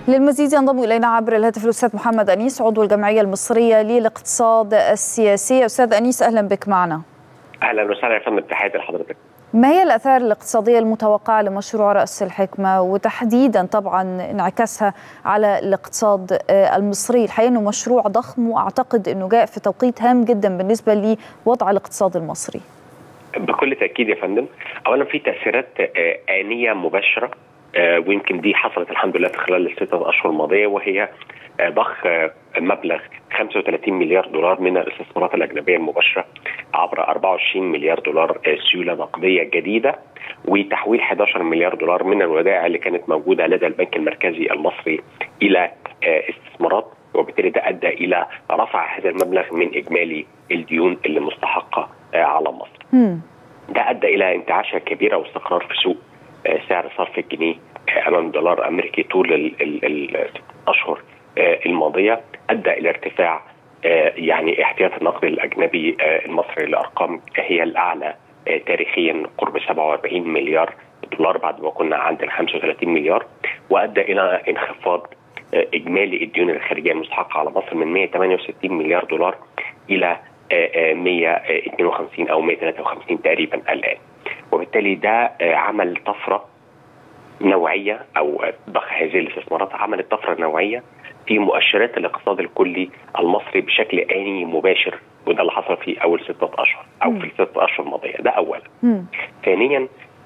للمزيد ينضم الينا عبر الهاتف الاستاذ محمد انيس عضو الجمعيه المصريه للاقتصاد السياسي استاذ انيس اهلا بك معنا اهلا وسهلا يا فندم تحياتي لحضرتك ما هي الاثار الاقتصاديه المتوقعه لمشروع راس الحكمه وتحديدا طبعا انعكاسها على الاقتصاد المصري الحقيقه انه مشروع ضخم واعتقد انه جاء في توقيت هام جدا بالنسبه لوضع الاقتصاد المصري بكل تاكيد يا فندم اولا في تاثيرات انيه مباشره ويمكن دي حصلت الحمد لله في خلال الستة اشهر الماضيه وهي ضخ مبلغ 35 مليار دولار من الاستثمارات الاجنبيه المباشره عبر 24 مليار دولار سيوله نقديه جديده وتحويل 11 مليار دولار من الودائع اللي كانت موجوده لدى البنك المركزي المصري الى استثمارات وبالتالي ده ادى الى رفع هذا المبلغ من اجمالي الديون اللي مستحقه على مصر. مم. ده ادى الى انتعاشه كبيره واستقرار في سوق سعر صرف الجنيه امام الدولار الامريكي طول الاشهر الماضيه ادى الى ارتفاع يعني احتياط النقد الاجنبي المصري لارقام هي الاعلى تاريخيا قرب 47 مليار دولار بعد ما كنا عندنا 35 مليار وادى الى انخفاض اجمالي الديون الخارجيه المستحقه على مصر من 168 مليار دولار الى 152 او 153 تقريبا الان وبالتالي ده عمل طفره نوعيه او ضخ هذه الاستثمارات عملت طفره نوعيه في مؤشرات الاقتصاد الكلي المصري بشكل اني مباشر وده اللي حصل في اول ستة اشهر او في الستة اشهر الماضيه ده اولا. مم. ثانيا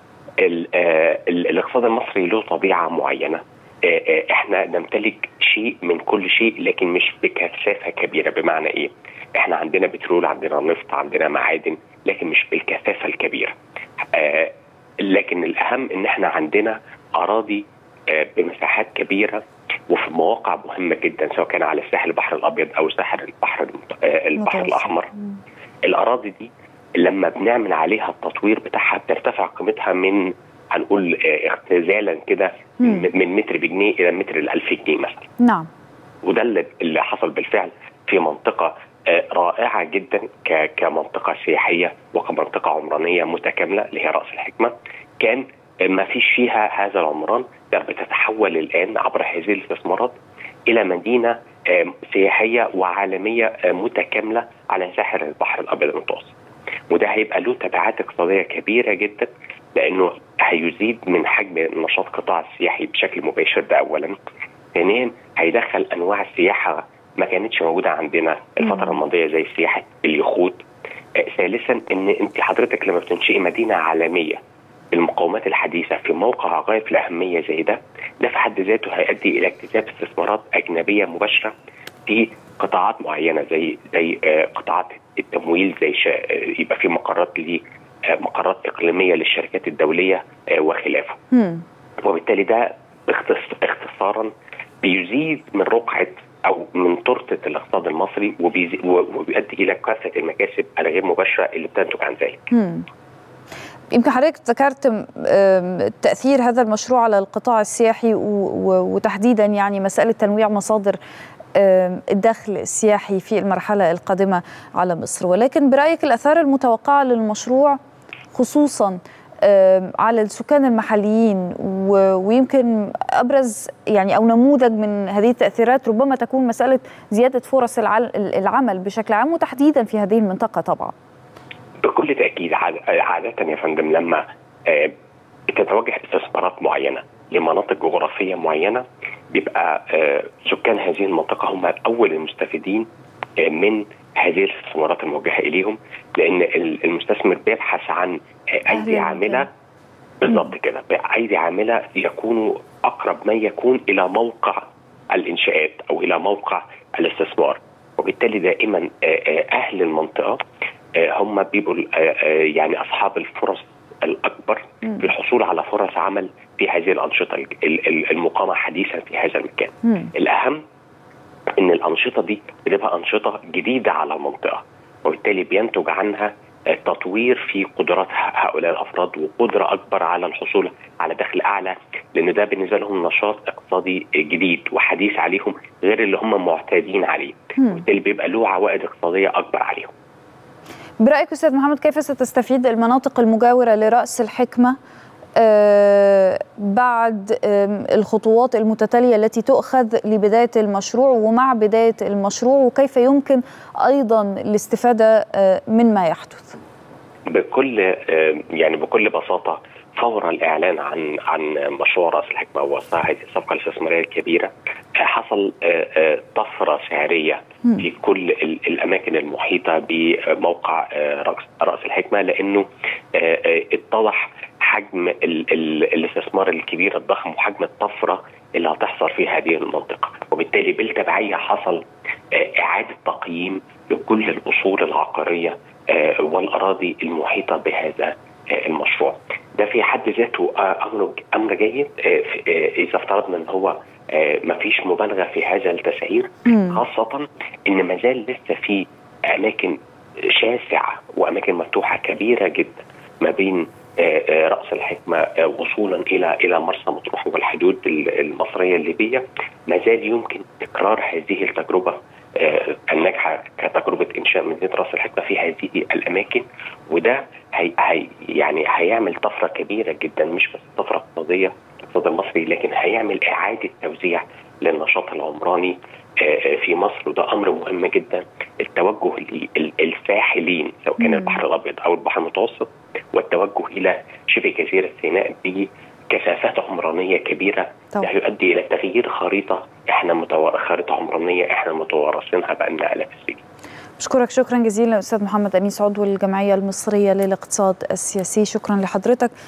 الاقتصاد المصري له طبيعه معينه احنا نمتلك شيء من كل شيء لكن مش بكثافه كبيره بمعنى ايه؟ احنا عندنا بترول عندنا نفط عندنا معادن لكن مش بالكثافه الكبيره. آه لكن الاهم ان احنا عندنا اراضي آه بمساحات كبيره وفي مواقع مهمه جدا سواء كان على ساحل البحر الابيض او ساحل البحر آه البحر الاحمر. مم. الاراضي دي لما بنعمل عليها التطوير بتاعها بترتفع قيمتها من هنقول اختزالا كده من متر بجنيه الى متر ال 1000 جنيه مثلا. نعم. وده اللي, اللي حصل بالفعل في منطقه رائعه جدا كمنطقه سياحيه وكمنطقه عمرانيه متكامله اللي هي راس الحكمه كان ما فيش فيها هذا العمران ده بتتحول الان عبر هذه الاستثمارات الى مدينه سياحيه وعالميه متكامله على ساحل البحر الابيض المتوسط. وده هيبقى له تبعات اقتصاديه كبيره جدا لانه هيزيد من حجم نشاط القطاع السياحي بشكل مباشر ده اولا. ثانيا هيدخل انواع السياحه ما كانتش موجوده عندنا الفتره الماضيه زي سياحه اليخوت. آه ثالثا ان انت حضرتك لما بتنشئي مدينه عالميه بالمقومات الحديثه في موقع غايه في الاهميه زي ده ده في حد ذاته هيؤدي الى اكتساب استثمارات اجنبيه مباشره في قطاعات معينه زي زي آه قطاعات التمويل زي شا... يبقى في مقرات ل آه مقرات اقليميه للشركات الدوليه وخلافه. مم. وبالتالي ده اختصارا بيزيد من رقعه او من تورته الاقتصاد المصري وبيؤدي الى كافه المكاسب الغير مباشره اللي بتنتج عن ذلك. مم. يمكن حضرتك ذكرت تاثير هذا المشروع على القطاع السياحي وتحديدا يعني مساله تنويع مصادر الدخل السياحي في المرحله القادمه على مصر ولكن برايك الاثار المتوقعه للمشروع خصوصا على السكان المحليين ويمكن ابرز يعني او نموذج من هذه التاثيرات ربما تكون مساله زياده فرص العمل بشكل عام وتحديدا في هذه المنطقه طبعا. بكل تاكيد عاده يا فندم لما تتوجه استثمارات معينه لمناطق جغرافيه معينه بيبقى سكان هذه المنطقه هم اول المستفيدين من هذه الاستثمارات الموجهه اليهم لان المستثمر بيبحث عن ايدي عامله بالضبط كده ايدي عامله يكونوا اقرب ما يكون الى موقع الانشاءات او الى موقع الاستثمار وبالتالي دائما اهل المنطقه هم بيبقوا يعني اصحاب الفرص الاكبر في الحصول على فرص عمل في هذه الانشطه المقامه حديثا في هذا المكان. مم. الاهم ان الانشطه دي بتبقى انشطه جديده على المنطقه وبالتالي بينتج عنها تطوير في قدرات هؤلاء الافراد وقدره اكبر على الحصول على دخل اعلى لان ده بالنسبه لهم نشاط اقتصادي جديد وحديث عليهم غير اللي هم معتادين عليه وبالتالي بيبقى له عوائد اقتصاديه اكبر عليهم. برايك استاذ محمد كيف ستستفيد المناطق المجاوره لراس الحكمه بعد الخطوات المتتالية التي تؤخذ لبداية المشروع ومع بداية المشروع وكيف يمكن أيضا الاستفادة من ما يحدث بكل يعني بكل بساطة فور الاعلان عن عن مشروع راس الحكمه وهذه الصفقه الاستثماريه الكبيره حصل طفره سعريه في كل الاماكن المحيطه بموقع راس الحكمه لانه اتضح حجم الاستثمار الكبير الضخم وحجم الطفره اللي هتحصل في هذه المنطقه وبالتالي بالتبعيه حصل اعاده تقييم لكل الاصول العقاريه والاراضي المحيطه بهذا المشروع ده في حد ذاته امر امر جيد اذا افترضنا ان هو ما فيش مبالغه في هذا التسعير خاصه ان ما زال لسه في اماكن شاسعه واماكن مفتوحه كبيره جدا ما بين راس الحكمه وصولا الى الى مرسى مطروح والحدود المصريه الليبيه ما زال يمكن تكرار هذه التجربه الناجحه كتجربه انشاء مدينه راس الحكمه في هذه الاماكن وده هي هي يعني هيعمل طفره كبيره جدا مش بس طفره اقتصاديه الاقتصاد المصري لكن هيعمل اعاده توزيع للنشاط العمراني في مصر وده امر مهم جدا التوجه للساحلين سواء كان البحر الابيض او البحر المتوسط والتوجه الى شبه جزيره سيناء بكثافات عمرانيه كبيره ده هيؤدي الى تغيير خريطه احنا متو... خريطه عمرانيه احنا متوارثينها بقالنا الاف السنين. بشكرك شكرا جزيلا استاذ محمد انيس عضو الجمعيه المصريه للاقتصاد السياسي شكرا لحضرتك